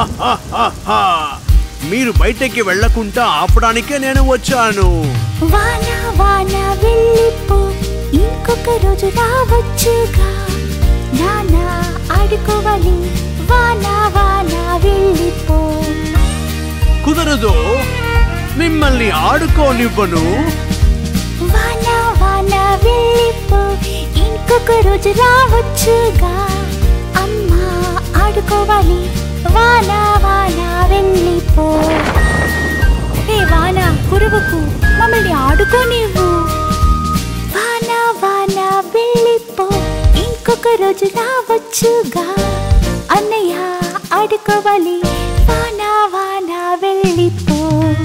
హహహహహ. మీరు బయటకి వెళ్లకుండా ఆపడానికే నేను వచ్చాను వాన వాన వెళ్ళిపో ఇంకొక రోజు రావచ్చుగా నానా ఆడుకోవాలి వాన వాన వెళ్ళిపో కుదరదు మిమ్మల్ని ఆడుకోనివ్వను వాన వాన వెళ్ళిపో ఇంకొక రోజు రావచ్చుగా అమ్మా ఆడుకోవాలి వాన వాన వెళ్ళిపో ఏ వాన కురవకు మమ్మల్ని ఆడుకోనివ్వు వాన వాన వెళ్ళిపో ఇంకొక రోజు రావచ్చుగా అన్నయ్య ఆడుకోవాలి వాన వాన వెళ్ళిపో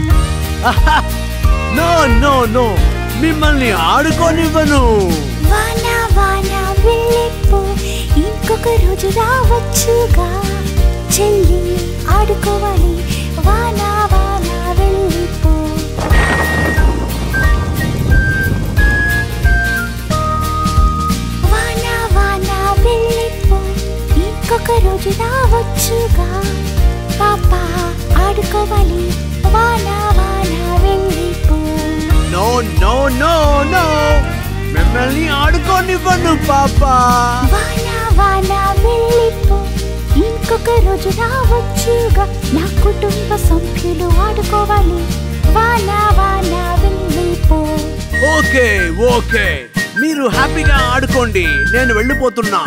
నో నో నో మిమ్మల్ని ఆడుకోనివ్వను వాన వాన వెళ్ళిపో ఇంకొక రోజు రావచ్చుగా చెల్లి ఆడుకోవాలి వాన వాన వెళ్ళిపో వాన వాన వెళ్ళిపో ఇంకొక రోజు రావచ్చుగా పాప ఆడుకోవాలి వాన వాన వెళ్ళిపో నో నో నో నో మిమ్మల్ని ఆడుకోనివ్వను పాపా వాన వాన వెళ్ళిపో ఇంకొక రోజు రావచ్చుగా నా కుటుంబ సభ్యులు ఆడుకోవాలి వాన వాన వెళ్ళిపో ఓకే ఓకే మీరు హ్యాపీగా ఆడుకోండి నేను వెళ్ళిపోతున్నా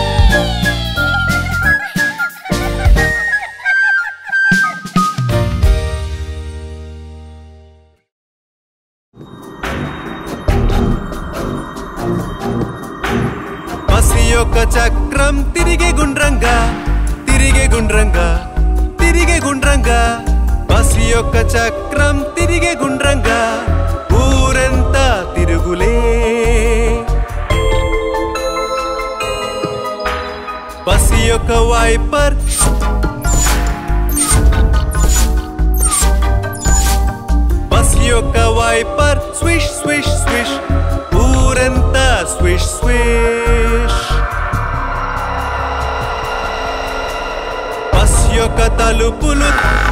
బస్సు యొక్క చక్రం తిరిగే గుండ్రంగా తిరిగే గుండ్రంగా తిరిగే గుండ్రంగా బస్సు యొక్క చక్రం తిరిగే గుండ్రంగా ఊరంతా తిరుగులే బస్సు యొక్క వైపర్ బస్సు యొక్క వైపర్ స్విష్ స్విష్ స్విష్ ఊరంతా స్విష్ స్విష్ బస్ యొక్క తలుపులు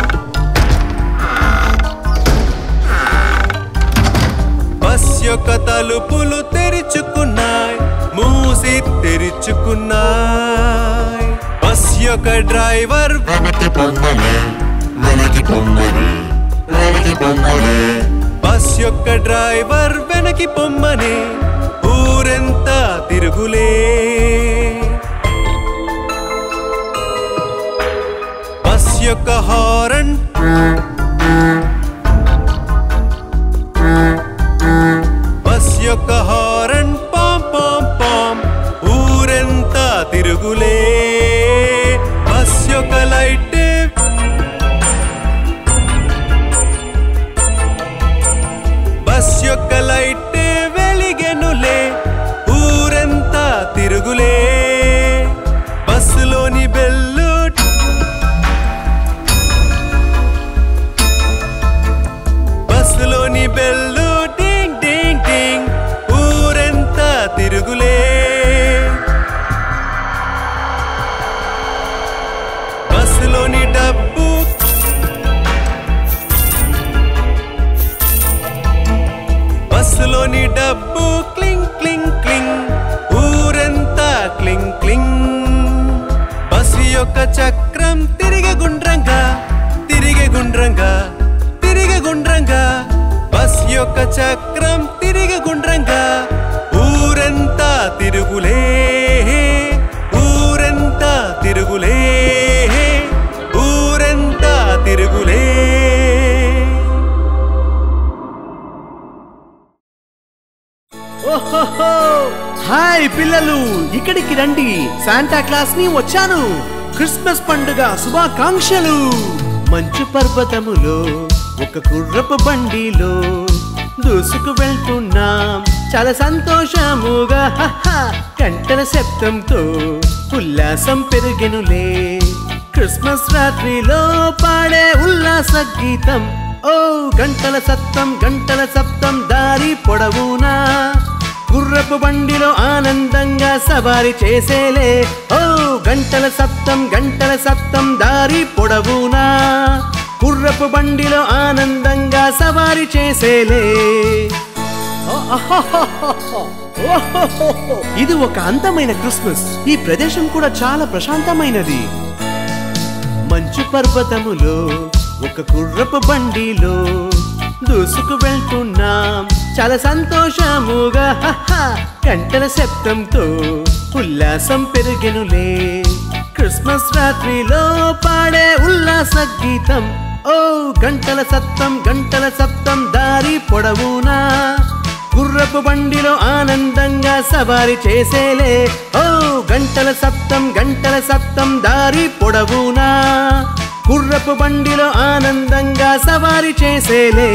బస్ యొక్క తలుపులు తెరుచుకున్నాయి మూసి తెరుచుకున్నాయి బస్ యొక్క డ్రైవర్ వెనక్కి పొమ్మలే వెనక్కి పొమ్మలే వెనక్కి పొమ్మలే బస్ యొక్క డ్రైవర్ వెనక్కి పొమ్మనే ఊరెంతా తిరుగులే బస్ యొక్క హారన్ బస్ యొక్క హారన్ పాం పాం పాం ఊరెంతా తిరుగులే బస్ యొక్క లైట్ బస్ యొక్క లైట్ వెలిగెనులే ఊరంతా తిరుగులే బస్సులోని బెల్లు బస్సులోని బెల్లు టింగ్ టింగ్ టింగ్ ఊరంతా తిరుగులే బస్సులోని డబ్బు బస్సులోని డబ్బు క్లింగ్ క్లింగ్ క్లింగ్ ఊరంతా క్లింగ్ క్లింగ్ బస్సు యొక్క చక్రం తిరిగే గుండ్రంగా తిరిగే గుండ్రంగా తిరిగే గుండ్రంగా బస్ యొక్క చక్రం తిరిగే గుండ్రంగా ఊరంతా తిరుగులే ఊరంతా తిరుగులే ఊరంతా తిరుగులే ఓహోహో హాయ్ పిల్లలు ఇక్కడికి రండి శాంటా క్లాస్ ని వచ్చాను క్రిస్మస్ పండుగ శుభాకాంక్షలు మంచు పర్వతములో ఒక కుర్రపు బండిలో దూసుకు వెళ్తున్నాం చాలా సంతోషముగా హహ, గంటల శబ్దంతో ఉల్లాసం పెరిగెనులే క్రిస్మస్ రాత్రిలో పాడే ఉల్లాస గీతం ఓ గంటల సత్తం గంటల సప్తం దారి పొడవునా గుర్రపు బండిలో ఆనందంగా సవారి చేసేలే ఓ గంటల సప్తం గంటల సప్తం దారి పొడవు గుర్రపు బండిలో ఆనందంగా సవారి చేసేలే ఇది ఒక అందమైన క్రిస్మస్ ఈ ప్రదేశం కూడా చాలా ప్రశాంతమైనది మంచు పర్వతములో ఒక గుర్రపు బండిలో దూసుకు వెళ్తున్నాం చాలా సంతోషముగా హహ, గంటల శబ్దంతో ఉల్లాసం పెరిగెనులే క్రిస్మస్ రాత్రిలో పాడే ఉల్లాస గీతం ఓ గంటల సత్తం గంటల సప్తం దారి పొడవునా గుర్రపు బండిలో ఆనందంగా సవారి చేసేలే ఓ గంటల సప్తం గంటల సప్తం దారి పొడవునా గుర్రపు బండిలో ఆనందంగా సవారి చేసేలే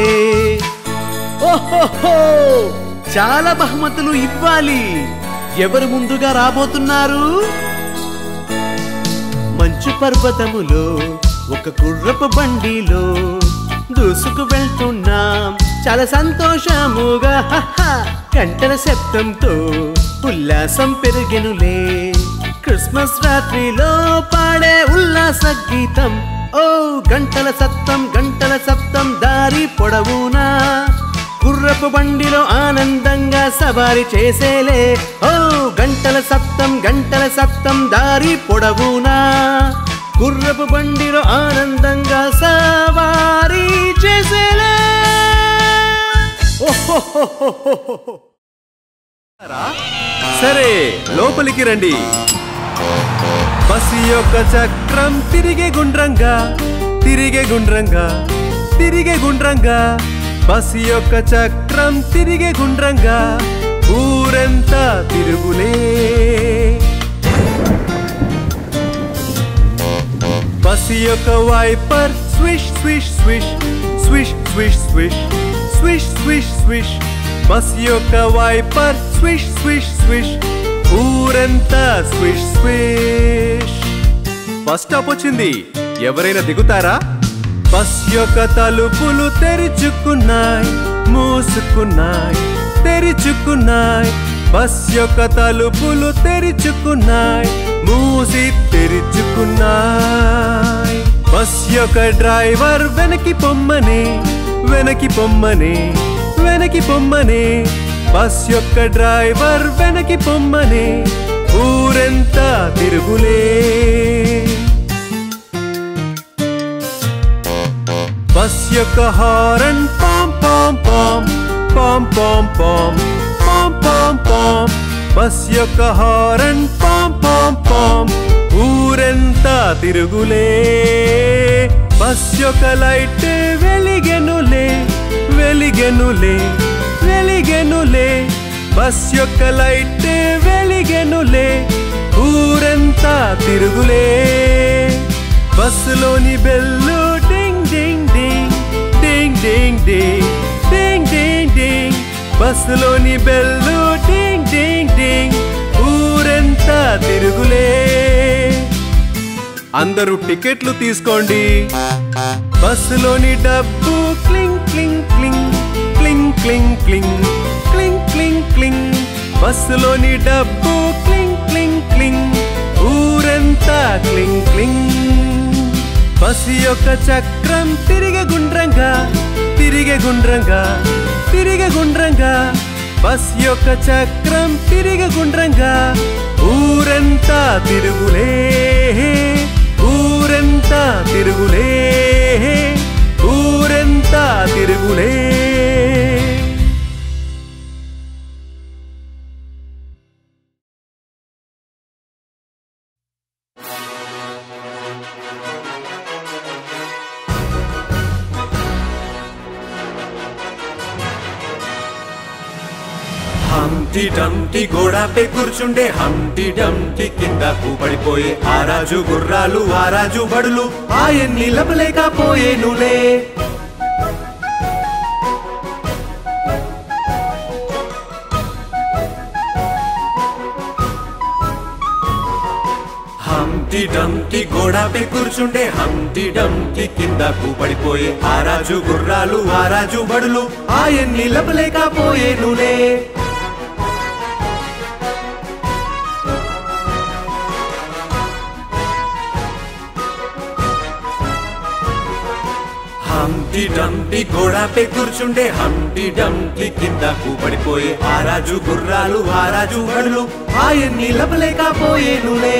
ఓహోహో చాలా బహుమతులు ఇవ్వాలి ఎవరు ముందుగా రాబోతున్నారు మంచు పర్వతములో ఒక గుర్రపు బండిలో దూసుకు వెళ్తున్నాం చాలా సంతోషముగా హహ, గంటల శబ్దంతో ఉల్లాసం పెరిగెనులే క్రిస్మస్ రాత్రిలో పాడే ఉల్లాస గీతం ఓ గంటల సత్తం గంటల సప్తం దారి పొడవునా గుర్రపు బండిలో ఆనందంగా సవారి చేసేలే ఓ గంటల సప్తం గంటల సప్తం దారి పొడవునా గుర్రపు బండిలో ఆనందంగా సవారీ చేసేలే ఓహోహోహోహోహో. సరే లోపలికి రండి బస్సు యొక్క చక్రం తిరిగే గుండ్రంగా తిరిగే గుండ్రంగా తిరిగే గుండ్రంగా బస్సు యొక్క చక్రం తిరిగే గుండ్రంగా ఊరంతా తిరుగులే బస్సు యొక్క wiper swish swish swish swish swish swish swish swish swish bus యొక్క వైపర్ స్విష్ స్విష్ స్విష్ ఊరంతా స్విష్ స్విష్ బస్ స్టాప్ వచ్చింది ఎవరైనా దిగుతారా బస్ యొక్క తలుపులు తెరుచుకున్నాయి మూసుకున్నాయి తెరుచుకున్నాయి బస్ యొక్క తలుపులు తెరుచుకున్నాయి మూసి తెరుచుకున్నాయి బస్ యొక్క డ్రైవర్ వెనక్కి పొమ్మనే వెనక్కి పొమ్మనే వెనక్కి పొమ్మనే బస్ యొక్క డ్రైవర్ వెనక్కి పొమ్మనే ఊరంతా తిరుగులే బస్ యొక్క హారన్ పామ్ పామ్ పామ్ పామ్ పామ్ పామ్ పామ్ పామ్ పామ్ బస్ యొక్క హారన్ పామ్ పామ్ పామ్ ఊరంతా తిరుగులే బస్ యొక్క లైట్ వెలిగెనులే వెలిగెనులే వెలిగెనులే బస్ యొక్క లైట్ వెలిగెనులే ఊరంతా తిరుగులే బస్సులోని బెల్లు డింగ్ డింగ్ డింగ్ డింగ్ డింగ్ డింగ్ డింగ్ డింగ్ డింగ్ బస్సులోని బెల్లు డింగ్ డింగ్ డింగ్ ఊరంతా తిరుగులే అందరూ టికెట్లు తీసుకోండి బస్సులోని డబ్బు క్లింగ్ క్లింగ్ క్లింగ్ క్లింగ్ క్లింగ్ క్లింగ్ క్లింగ్ క్లింగ్ క్లింగ్ బస్సులోని డబ్బు క్లింగ్ క్లింగ్ క్లింగ్ ఊరంతా క్లింగ్ క్లింగ్ బస్సు యొక్క చక్రం తిరిగే గుండ్రంగా తిరిగే గుండ్రంగా తిరిగే గుండ్రంగా బస్ యొక్క చక్రం తిరిగే గుండ్రంగా ఊరంతా తిరుగులే ఊరంతా తిరుగులే ఊరంతా తిరుగులే హంటి డంటి గోడపై కూర్చుండే హంటి డంటి కిందకు పడిపోయే ఆ రాజు గుర్రాలు ఆ రాజు బడులు ఆయన్ని లపలేకపోయేనులే హంటి డంటి గోడపై కూర్చుండే హంటి డంటి కిందకు పడిపోయే ఆ రాజు గుర్రాలు ఆ రాజు బడులు ఆయన్ని లపలేకపోయేనులే హంటి డంటి గోడపై కూర్చుండే హంటి డంటి కిందకు పడిపోయే ఆ రాజు గుర్రాలు ఆ రాజు బడులు ఆయన్ని లపలేకపోయేనులే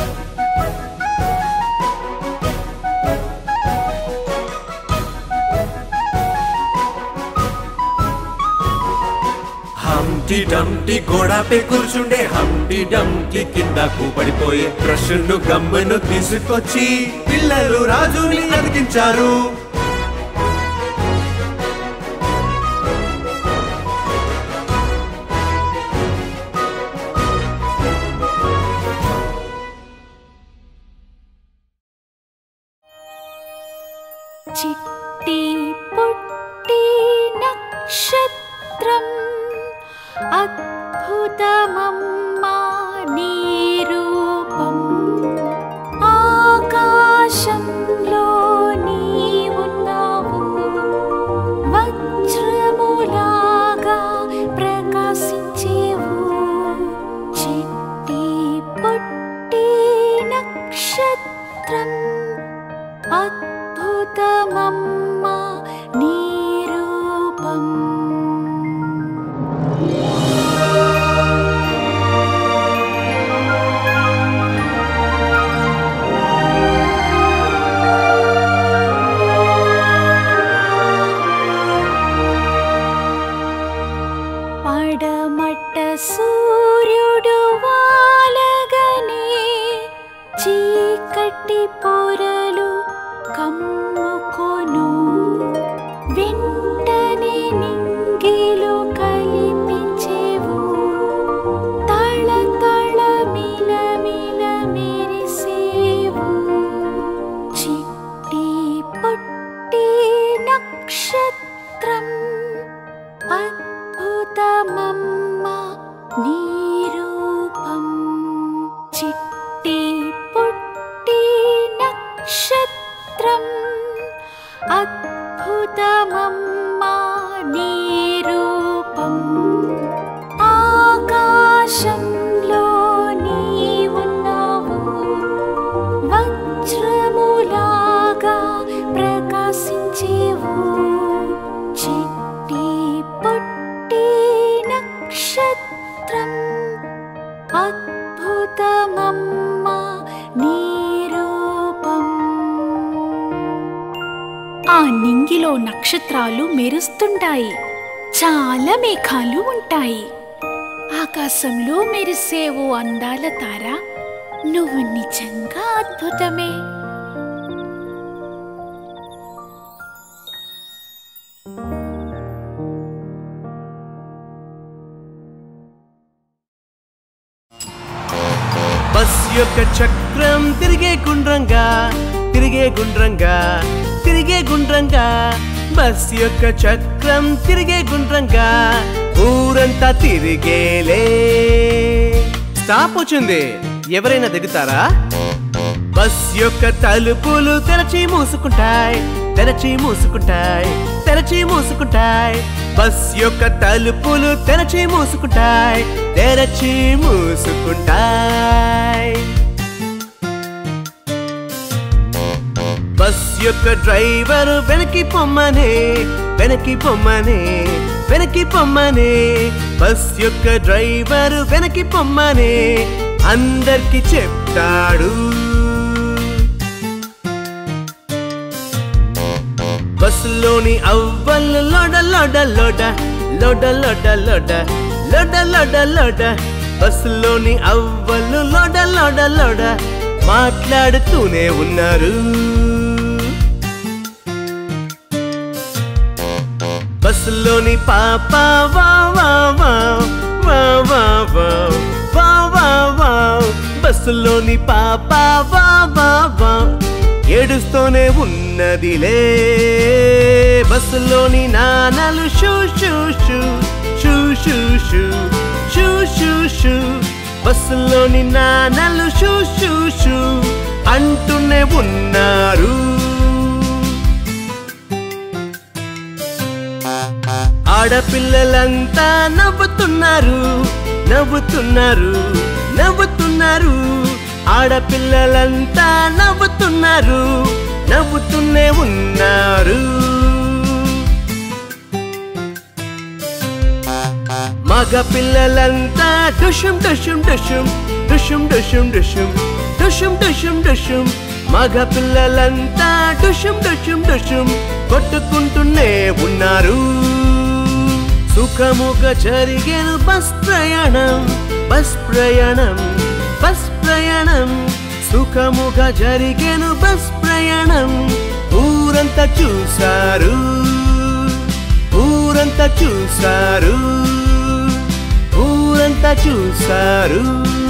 హంటి డంటి గోడపై కూర్చుండే హంటి డంటి కిందకు పడిపోయే బ్రష్ను గమ్మును తీసుకొచ్చి పిల్లలు రాజుని అతికించారు చిట్టి పుట్టి నక్షత్రం అద్భుతమమ్మా నీ రూపం ఆకాశంలో నీ ఉన్నావు వజ్రములాగా ప్రకాశించేవు చిట్టి పుట్టి నక్షత్రం అద్భుతమమ్మా నీ రూపం పడమట్ట సూర్యుడు వాలగనే చీకటి పొరలు కమ్ముకొను వెంటనే నింగిలు కలిపించేవు తళ తళ మిల మిల మెరిసేవు చిట్టి పొట్టి నక్షత్రం అద్భుతమమ్మ నీ రూపం చిట్టి పొట్టి నక్షత్రం అద్భుతమమ్మ నీ రూపం ఆకాశంలో నీ ఉన్నావు వజ్రములాగా ప్రకాశించేవు చిట్టి పొట్టి నక్షత్రం అద్భుతమమ్మ నీ రూపం ఆ నింగిలో నక్షత్రాలు మెరుస్తుంటాయి చాలా మేఘాలు ఉంటాయి ఆకాశంలో మెరిసే ఓ అందాల తార నువ్వు నిజంగా అద్భుతమే బస్ యొక్క చక్రం తిరిగే గుండ్రంగా తిరిగే గుండ్రంగా తిరిగే గుండ్రంగా బస్ యొక్క చక్రం తిరిగే గుండ్రంగా ఊరంతా తిరిగేలే స్టాప్ వచ్చింది ఎవరైనా దిగుతారా బస్ యొక్క తలుపులు తెరచి మూసుకుంటాయి తెరచి మూసుకుంటాయి తెరచి మూసుకుంటాయి బస్ యొక్క తలుపులు తెరచి మూసుకుంటాయి తెరచి మూసుకుంటాయి బస్ యొక్క డ్రైవర్ వెనక్కి పొమ్మనే వెనక్కి పొమ్మనే వెనక్కి పొమ్మనే బస్ యొక్క డ్రైవర్ వెనక్కి పొమ్మనే అందరికి చెప్తాడు బస్సులోని అవ్వలు లోడ లోడ లోడ లోడ లోడ లోడ లోడ లోడ లోడ బస్సులోని అవ్వలు లోడ లోడ లోడ మాట్లాడుతూనే ఉన్నారు బస్సులోని పాప వా వా వా వా వా వా వా వా వా బస్సులోని పాప వా వా వా ఏడుస్తూనే ఉన్నదిలే బస్సులోని నాన్నలు షూ షూ షూ షూ షూ షూ షూ షూ షూ బస్సులోని నాన్నలు షూ షూ షూ అంటూనే ఉన్నారు ఆడపిల్లలంతా నవ్వుతున్నారు నవ్వుతున్నారు నవ్వుతున్నారు ఆడపిల్లలంతా నవ్వుతున్నారు నవ్వుతూనే ఉన్నారు మగ పిల్లలంతా డుషుం డుషుం డుషుం డుషుం డుషుం డుషుం డుషుం డుషుం డుషుం మగ పిల్లలంతా డుషుం డుషుం డుషుం కొట్టుకుంటూనే ఉన్నారు సుఖముగా జరిగేను బస్ ప్రయాణం బస్ ప్రయాణం బస్ ప్రయాణం సుఖముగా జరిగేను బస్ ప్రయాణం ఊరంతా చూశారు ఊరంతా చూశారు ఊరంతా చూశారు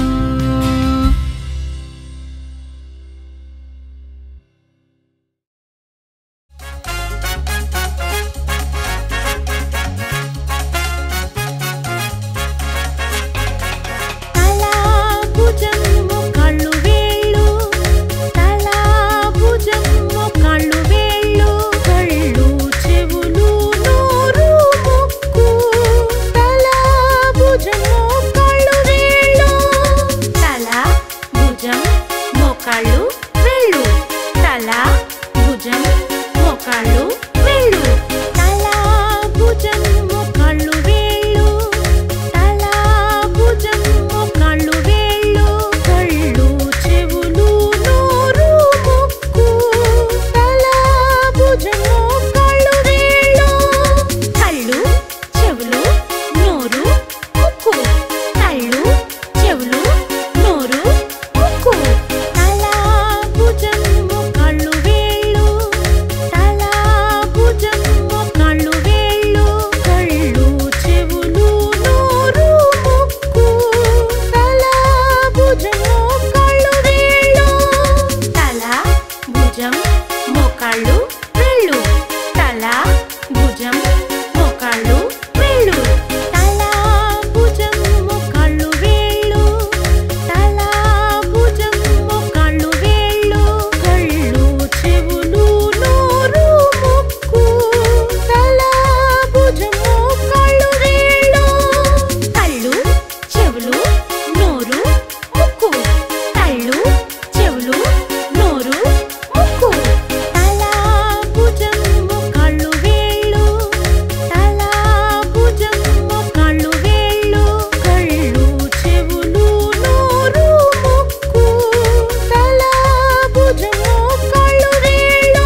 తల భుజము కళ్ళు వేళ్ళు తల భుజము కళ్ళు వేళ్ళు కళ్ళు చెవులు నోరు ముక్కు తల భుజము కళ్ళు వేళ్ళు తల భుజం మోకాళ్ళు వేళ్ళు తల భుజం మోకాళ్ళు వేళ్ళు తల భుజం మోకాళ్ళు వేళ్ళు తల భుజం మోకాళ్ళు వేళ్ళు కళ్ళు చెవులు నోరు ముక్కు తల భుజం మోకాళ్ళు వేళ్ళు కళ్ళు చెవులు నోరు ముక్కు కళ్ళు చెవులు నోరు ముక్కు తల భుజం మోకాళ్ళు వేళ్ళు తల భుజం మోకాళ్ళు వేళ్ళు కళ్ళు చెవులు నోరు ముక్కు తల భుజం మోకాళ్ళు వేళ్ళు తల భుజం మోకాళ్ళు వేళ్ళు తల భుజం మోకాళ్ళు వేళ్ళు తల భుజం మోకాళ్ళు వేళ్ళు తల భుజం మోకాళ్ళు వేళ్ళు కళ్ళు చెవులు నోరు ముక్కు తల భుజం మోకాళ్ళు వేళ్ళు కళ్ళు చెవులు నోరు ముక్కు కళ్ళు చెవులు నోరు ముక్కు తల భుజం మోకాళ్ళు వేళ్ళు తల భుజం మోకాళ్ళు వేళ్ళు కళ్ళు చెవులు నోరు ముక్కు తల భుజం మోకాళ్ళు వేళ్ళు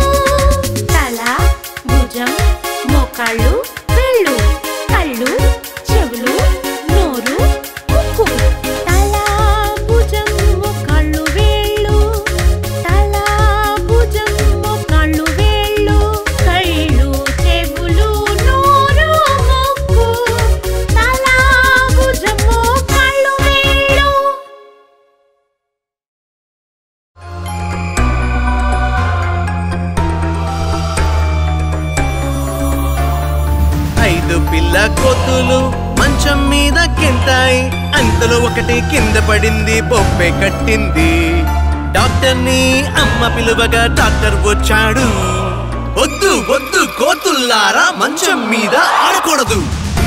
తల భుజం మోకాళ్ళు వేళ్ళు కళ్ళు చెవులు నోరు ముక్కు తల భుజం మోకాళ్ళు వేళ్ళు తల భుజం మోకాళ్ళు వేళ్ళు కళ్ళు చెవులు నోరు ముక్కు తల భుజం మోకాళ్ళు వేళ్ళు ఐదు పిల్ల కోతులు మంచం మీద కింతాయి అంతలో ఒకటి కింద పడింది బొప్పే కట్టింది డాక్టర్ ని అమ్మ పిలువగా డాక్టర్ వచ్చాడు వద్దు వద్దు కోతుల్లారా మంచం మీద ఆడకూడదు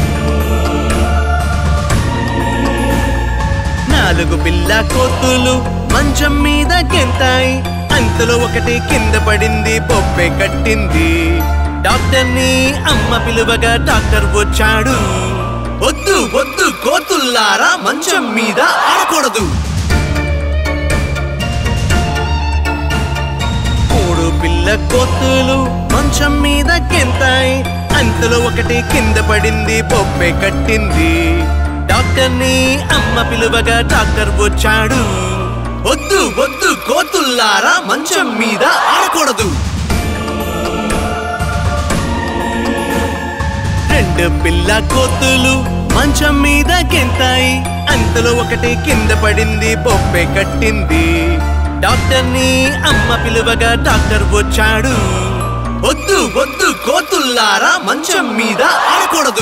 నాలుగు పిల్ల కోతులు మంచం మీద గెంతాయి అంతలో ఒకటి కింద పడింది బొప్పే కట్టింది డాక్టర్ ని అమ్మ పిలువగా డాక్టర్ వచ్చాడు వద్దు వద్దు కోతుల్లారా మంచం మీద ఆడకూడదు మూడు పిల్ల కోతులు మంచం మీద గెంతాయి అంతలో ఒకటి కింద పడింది బొప్పే కట్టింది డాక్టర్ ని అమ్మ పిలువగా డాక్టర్ వచ్చాడు వద్దు వద్దు కోతుల్లారా మంచం మీద ఆడకూడదు రెండు పిల్ల కోతులు మంచం మీద గెంతాయి అంతలో ఒకటి కింద పడింది బొప్పే కట్టింది డాక్టర్ ని అమ్మ పిలువగా డాక్టర్ వచ్చాడు వద్దు వద్దు కోతుల్లారా మంచం మీద ఆడకూడదు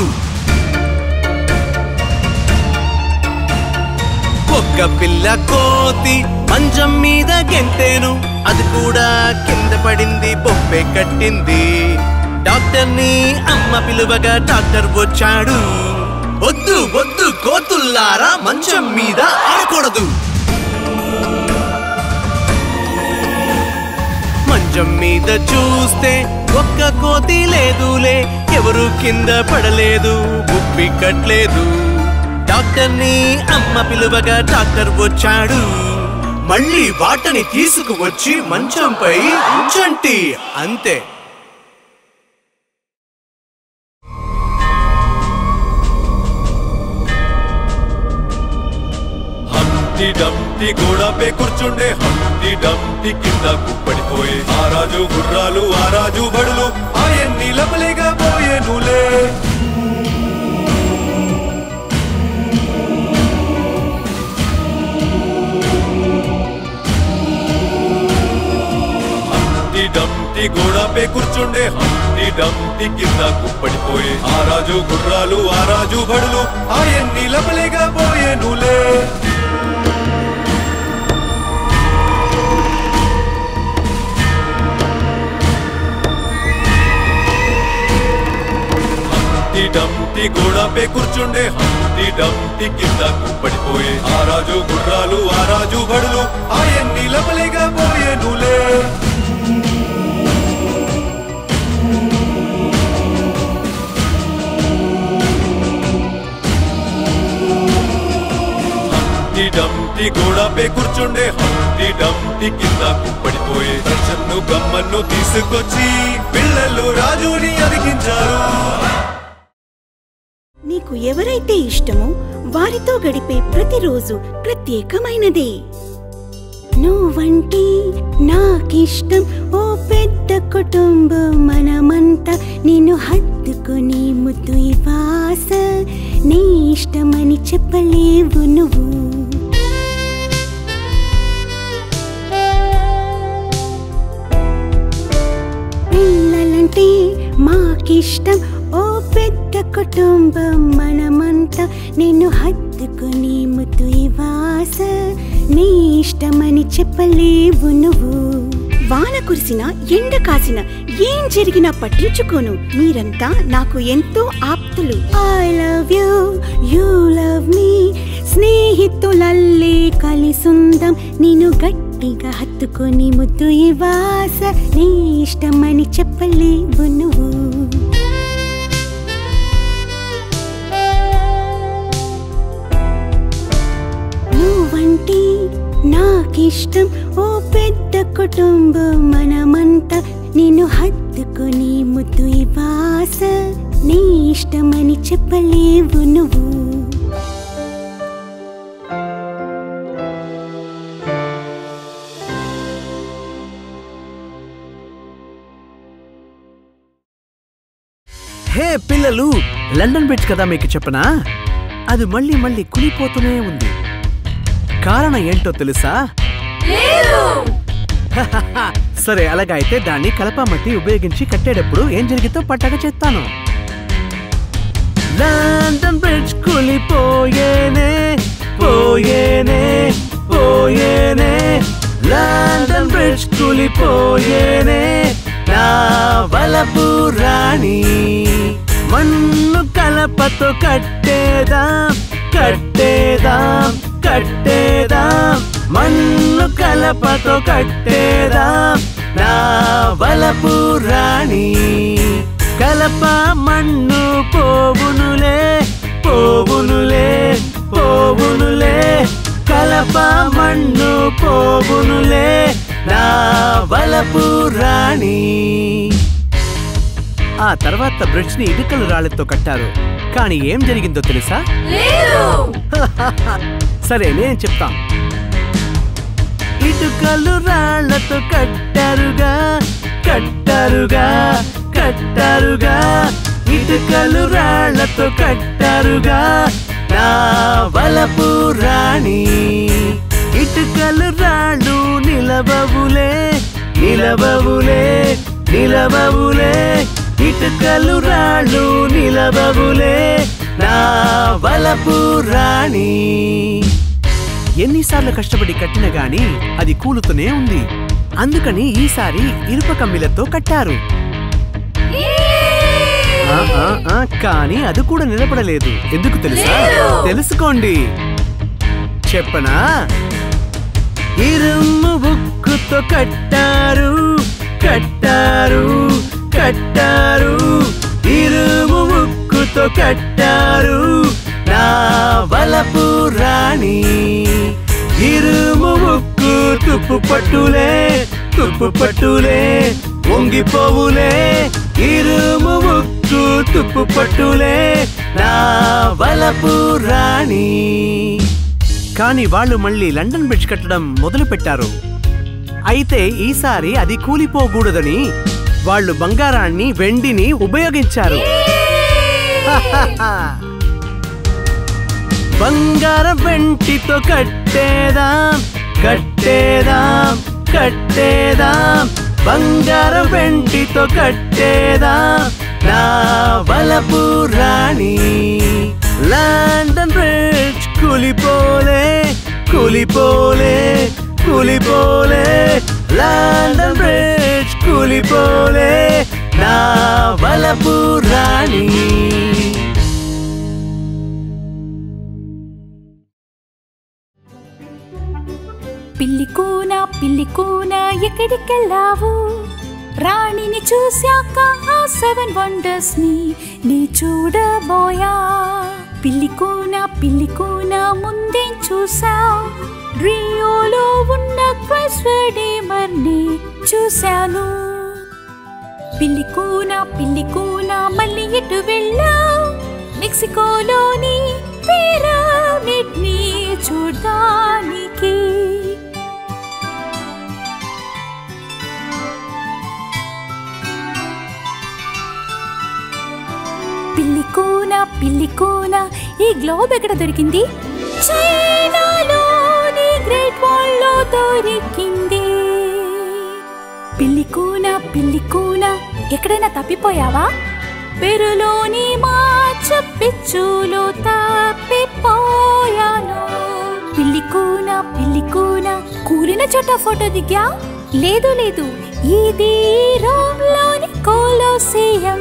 ఒక్క పిల్ల కోతి మంచం మీద గెంతేను అది కూడా కింద పడింది బొప్పే కట్టింది డాక్టర్ ని అమ్మ పిలువగా డాక్టర్ వచ్చాడు వద్దు వద్దు కోతుల్లారా మంచం మీద ఆడకూడదు మంచం మీద చూస్తే ఒక్క కోతి లేదులే ఎవరు కింద పడలేదు ఉప్పి కట్లేదు డాక్టర్ని అమ్మ పిలువగా డాక్టర్ వచ్చాడు మళ్ళీ వాటని తీసుకువచ్చి మంచంపై ఉంచంటి అంతే హంటి డంటి గోడపై కూర్చుండే హంటి డంటి కింద కుప్పడిపోయే ఆ రాజు గుర్రాలు ఆ రాజు బడులు ఆయన్ని లపలేగా పోయేనులే హంటి డంటి గోడపై కూర్చుండే హంటి డంటి కింద కుప్పడిపోయే ఆ రాజు గుర్రాలు ఆ రాజు బడులు ఆయన్ని లపలేగా పోయేనులే హంటి డంటి గోడపై కూర్చుండే హంటి డంటి కింద కుప్పడిపోయే ఆ రాజు గుర్రాలు ఆ రాజు బడులు ఆయన్ని లపలేగా పోయేనులే హంటి డంటి గోడపై కూర్చుండే హంటి డంటి కింద కుప్పడిపోయే ప్రశ్నను గమ్మన్ను తీసుకొచ్చి పిల్లలు రాజుని అడిగించారు నీకు ఎవరైతే ఇష్టమో వారితో గడిపే ప్రతిరోజు ప్రత్యేకమైనదే నువ్వంటే నాకిష్టం ఓ పెద్ద కుటుంబం మనమంతా నిన్ను హత్తుకొని ముద్దు ఇవాస నీ ఇష్టమని చెప్పలేవు నువ్వు పిల్లలంటే మాకిష్టం ఓ పెద్ద కుటుంబం మనమంతా నిన్ను హత్తుకుని ముద్దు ఇవాస నీ ఇష్టమని చెప్పలేవు నువ్వు వాన కురిసిన ఎండ కాసిన ఏం జరిగినా పట్టించుకోను మీరంతా నాకు ఎంతో ఆప్తులు I love you you love me స్నేహితులల్లే కలిసుందం నేను గట్టిగా హత్తుకొని ముద్దు ఇవాస నీ ఇష్టమని చెప్పలేవు నువ్వు నువ్వంటే నాకిష్టం ఓ పెద్ద కుటుంబం మనమంతా నిన్ను హత్తుకొని ముద్దు ఇవాస నీ ఇష్టమని చెప్పలేవు నువ్వు హే పిల్లలు లండన్ బ్రిడ్జ్ కదా మీకు చెప్పనా అది మళ్ళీ మళ్ళీ కులిపోతూనే ఉంది కారణం ఏంటో తెలుసా సరే అలాగా అయితే దాన్ని కలపమట్టి ఉపయోగించి కట్టేటప్పుడు ఏం జరిగితో పట్టక చేస్తాను లండన్ బ్రిడ్జ్ కూలిపోయేనే పోయేనే పోయేనే లండన్ బ్రిడ్జ్ కూలిపోయేనే నా వలపు రాణి మన్ను కలపతో కట్టేదాం కట్టేదాం కట్టేదాం మన్ను కలపతో కట్టేదాం నా వలపు రాణి కలప మన్ను పోవునులే పోవునులే పోవునులే కలప మన్ను పోవునులే నా వలపు రాణి ఆ తర్వాత బ్రిడ్జ్ ని ఇటుకలు రాళ్లతో కట్టారు కానీ ఏం జరిగిందో తెలుసా సరే నేను చెప్తాం ఇటుకలు రాళ్లతో కట్టారుగా కట్టారుగా కట్టారుగా ఇటుకలు రాళ్లతో కట్టారుగా నా వలపు రాణి ఇటుకలు రాళ్ళు నిలబవులే నిలబవులే నిలబవులే ఇటుకలు రాళ్ళు నిలబవులే నా వలపు రాణి ఎన్నిసార్లు కష్టపడి కట్టిన గాని అది కూలుతూనే ఉంది అందుకని ఈసారి ఇనుప కమ్మిలతో కట్టారు ఆ, ఆ, ఆ, కానీ అది కూడా నిలబడలేదు ఎందుకు తెలుసా తెలుసుకోండి చెప్పనా ఇరుము బుక్కుతో కట్టారు కట్టారు కట్టారు ఇరుము బుక్కుతో కట్టారు నా వలపు రాణి ఇరుము ముక్కు తుప్పు పట్టులే తుప్పు పట్టులే వంగిపోవులే ఇరుము ముక్కు తుప్పు పట్టులే నా వలపు రాణి కానీ వాళ్ళు మళ్ళీ లండన్ బ్రిడ్జ్ కట్టడం మొదలు పెట్టారు అయితే ఈసారి అది కూలిపోకూడదని వాళ్ళు బంగారాన్ని వెండిని ఉపయోగించారు బంగారం వెంటితో కట్టేదాం కట్టేదాం కట్టేదాం బంగారం వెంటితో కట్టేదాం నా వలపు రాణి లండన్ బ్రిడ్జ్ కూలిపోలే కూలిపోలే కూలిపోలే లండన్ బ్రిడ్జ్ కూలిపోలే నా వలపు రాణి పిల్లి కూన పిల్లి కూన ఎక్కడికెళ్ళావు రాణిని చూశాక ఆ సెవెన్ వండర్స్ ని నీ చూడబోయా పిల్లి కూన పిల్లి కూన ముందే చూసావు రియోలో ఉన్న క్రైస్ట్ రెడీమర్ ని చూశాను పిల్లి కూన పిల్లి కూన మళ్ళీ ఎటు వెళ్ళావు మెక్సికోలోని పిరమిడ్ ని చూడడానికి పిల్లి కూన పిల్లి కూన ఈ గ్లోబ్ ఎక్కడ దొరికింది చైనాలోని గ్రేట్ వాల్ లో దొరికింది పిల్లి కూన పిల్లి కూన ఎక్కడైనా తప్పిపోయావా పెరులోని మాచ పిచ్చులో తప్పిపోయాను పిల్లి కూన పిల్లి కూన కూలిన చోట ఫోటో దిగా లేదు లేదు ఇది రోమ్ లోని కోలోసియం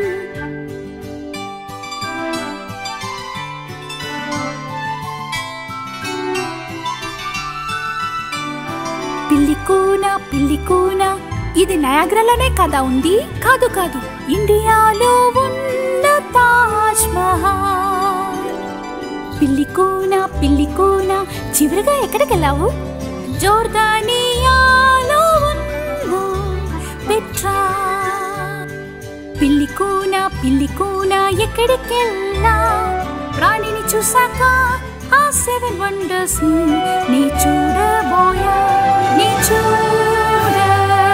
పిల్లి కూన పిల్లి కూన ఇది నయాగ్రాలోనే కదా ఉంది కాదు కాదు ఇండియాలో ఉన్న తాజ్ మహల్ పిల్లి కూన పిల్లి కూన చివరిగా ఎక్కడికి వెళ్ళావు జోర్దానియాలో ఉన్న పెట్రా పిల్లి కూన పిల్లి కూన ఎక్కడికి వెళ్ళా రాణిని చూసాక ఆ సెవెన్ వండర్స్ నీ చూడబోయా నీ చూడబోయా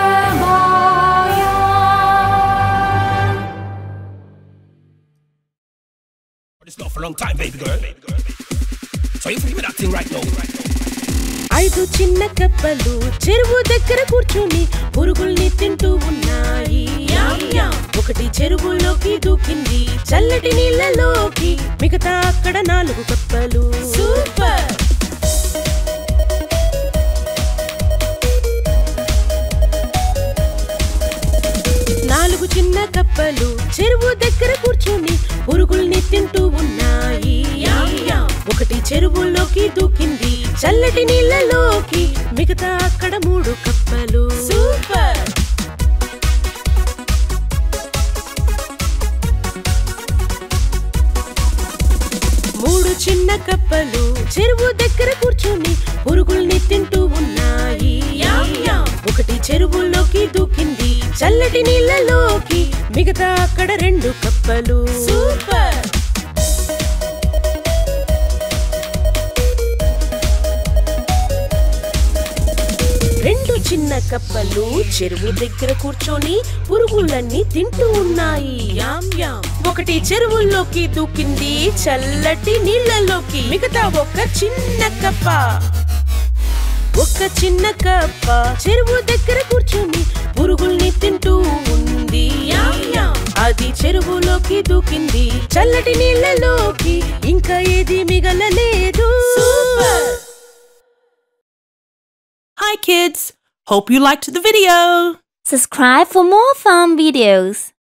It's not for a long time, baby girl. So you give me that thing right now. ఐదు చిన్న కప్పలు చెరువు దగ్గర కూర్చుని పురుగుల్ని తింటూ ఉన్నాయి యామ్ యామ్. ఒకటి చెరువులోకి దూకింది చల్లటి నీళ్ళలోకి మిగతా అక్కడ నాలుగు కప్పలు సూపర్ నాలుగు చిన్న కప్పలు చెరువు దగ్గర కూర్చుని పురుగుల్ని తింటూ ఉన్నాయి యామ్ యామ్. ఒకటి చెరువులోకి దూకింది చల్లటి నీళ్ళలోకి మిగతా అక్కడ మూడు కప్పలు సూపర్ మూడు చిన్న కప్పలు చెరువు దగ్గర కూర్చుని పురుగుల్ని తింటూ ఉన్నాయి యామ్ యామ్. ఒకటి చెరువులోకి దూకింది చల్లటి నీళ్ళలోకి మిగతా అక్కడ రెండు కప్పలు సూపర్ రెండు చిన్న కప్పలు చెరువు దగ్గర కూర్చొని పురుగులన్నీ తింటూ ఉన్నాయి యామ్ యామ్ ఒకటి చెరువుల్లోకి దూకింది చల్లటి నీళ్ళలోకి మిగతా ఒక చిన్న కప్ప ఒక చిన్న కప్ప చెరువు దగ్గర కూర్చొని పురుగుల్ని తింటూ ఉంది యామ్ యామ్. అది చెరువులోకి దూకింది చల్లటి నీళ్ళలోకి ఇంకా ఏది మిగలలేదు Hi kids! Hope you liked the video! Subscribe for more fun videos.